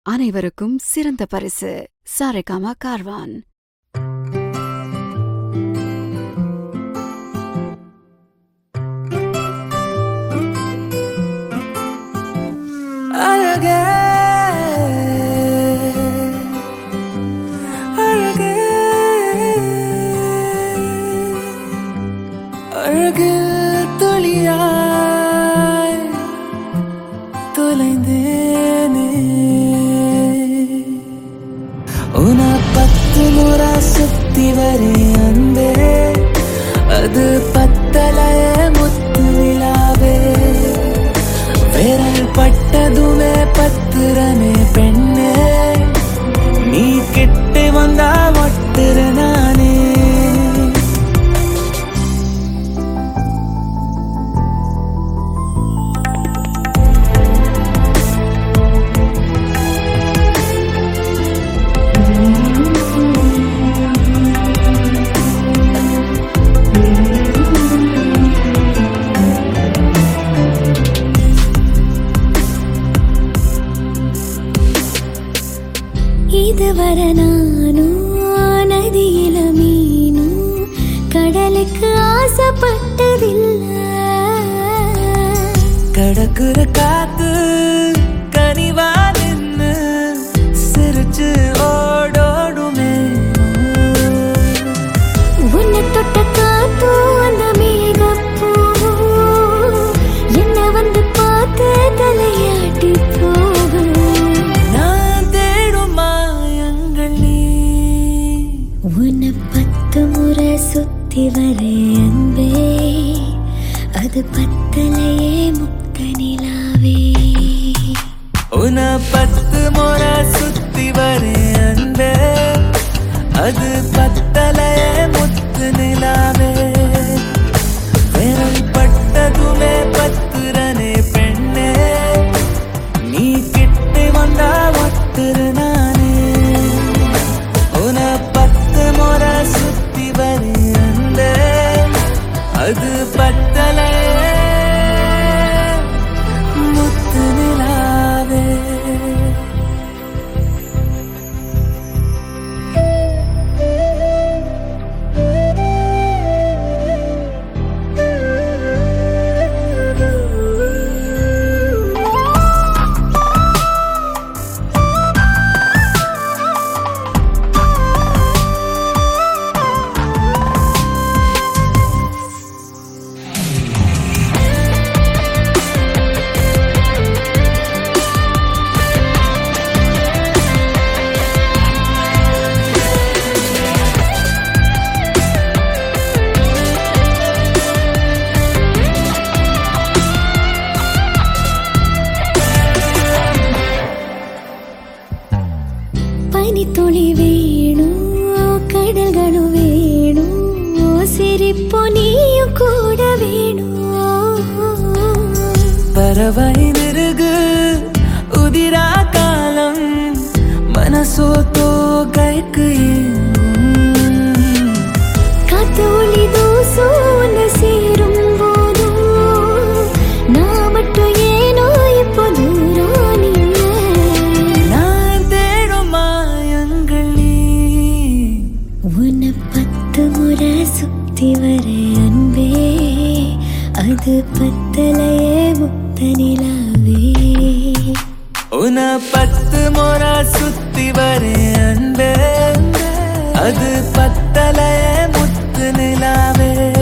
அனைவருக்கும் சிறந்த பரிசு சாரேகாமா கார்வான் அழகே அழகே அழகு துளியாய் தொலைந்தேனே உன பத்து முறை சுத்தி வரே அன்பே அது பத்தலைய முத்து நிலாவே விரல் பட்டதுமே பத்திரமே பெண்ணே நீ கிட்ட வந்தா ஒட்டுற நானே இதுவரை நானும் நதியில மீனும் கடலுக்கு ஆசைப்பட்டதில்லை கடக்குற காத்து கனிவா நின்னு சிரிச்சு ஓடோடுமே உன்னை தொட்ட காத்தோ அந்த மேகப்பூவும் என்ன வந்து பார்த்து தலையாட்டி போகும் நான் தேடும் மாயங்கள் நீ உன்னை பத்து முறை சுத்தி வரே அன்பே அது பத்தலையே முத்த நிலாவே உன பத்து முறை சுத்தி வரே அன்பே அது பத்தலைய முத்து நிலாவே விரல் பட்டதுமே பத்துரனே பெண்ணே நீ கிட்ட வந்தா ஒட்டுரு நானே உன பத்து முறை சுத்தி வரே அன்பே அது பத்தலைய முத்து நிலாவே പനിത്തുളി വീണു കടൽകളു വീണു സിരിപ്പു നീയും കൂടെ വീണു பறவை மிருகு உதிரா காலம் மனசோத்தோ கைக்கு ஏங்கும். காத்து ஒளி தூசு உன்னை சேரும் போதும் நான் மட்டும் ஏனோ இப்போ தூரம் நின்ன நான் தேடும் மாயங்கள் நீ உன்னை பத்து முறை சுத்தி வர அன்பே அது பத்தலையே முத்த நிலாவே உன பத்து முறை சுத்தி வரே அன்பே அது பத்தலைய முத்து நிலாவே